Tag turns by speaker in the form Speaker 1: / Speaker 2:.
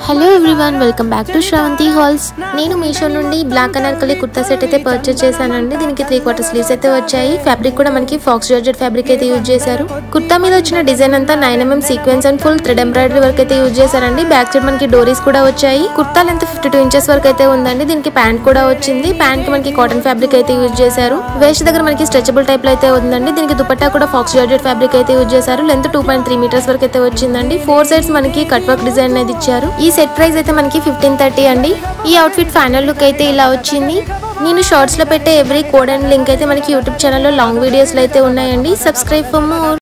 Speaker 1: hello everyone welcome back to Sravanthi halls నేను మీషో నుండి black Anarkali kurta set అయితే పర్చేస్ చేశానండి దీనికి త్రీ క్వార్టర్ స్లీవ్స్ అయితే వచ్చాయి ఫ్యాబ్రిక్ కూడా మనకి ఫాక్స్ జార్జెట్ ఫ్యాబ్రిక్ అయితే యూజ్ చేశారు కుర్తా మీద వచ్చిన డిజైన్ అంతా nine mm sequence and full thread embroidery work అయితే యూజ్ చేశారండి బ్యాక్ సైడ్ మనకి డోరీస్ కూడా వచ్చాయి kurta length fifty two inches వరకు అయితే ఉందండి దీనికి ప్యాంట్ కూడా వచ్చింది ప్యాంట్ కి మనకి కాటన్ ఫ్యాబ్రిక్ అయితే యూజ్ చేశారు వేస్ట్ దగ్గర మనకి స్ట్రెచబుల్ టైప్ లో అయితే ఉందండి దీనికి దుపట్టా కూడా ఫాక్స్ జార్జెట్ ఫ్యాబ్రిక్ అయితే యూజ్ చేశారు length two point three meters వరకు అయితే వచ్చిందండి ఫోర్ సైడ్స్ మనకి కట్ వర్క్ డిజైన్ అనేది ఇచ్చారు ఈ సెట్ ప్రైస్ అయితే మనకి ఫిఫ్టీన్ థర్టీ అండి ఈ అవుట్ఫిట్ ఫైనల్ లుక్ అయితే ఇలా వచ్చింది నేను షార్ట్స్ లో పెట్టే ఎవ్రీ కోడ్ అండ్ లింక్ అయితే మనకి యూట్యూబ్ ఛానల్లో లాంగ్ వీడియోస్ లో అయితే ఉన్నాయండి సబ్స్క్రైబ్ ఫర్ మోర్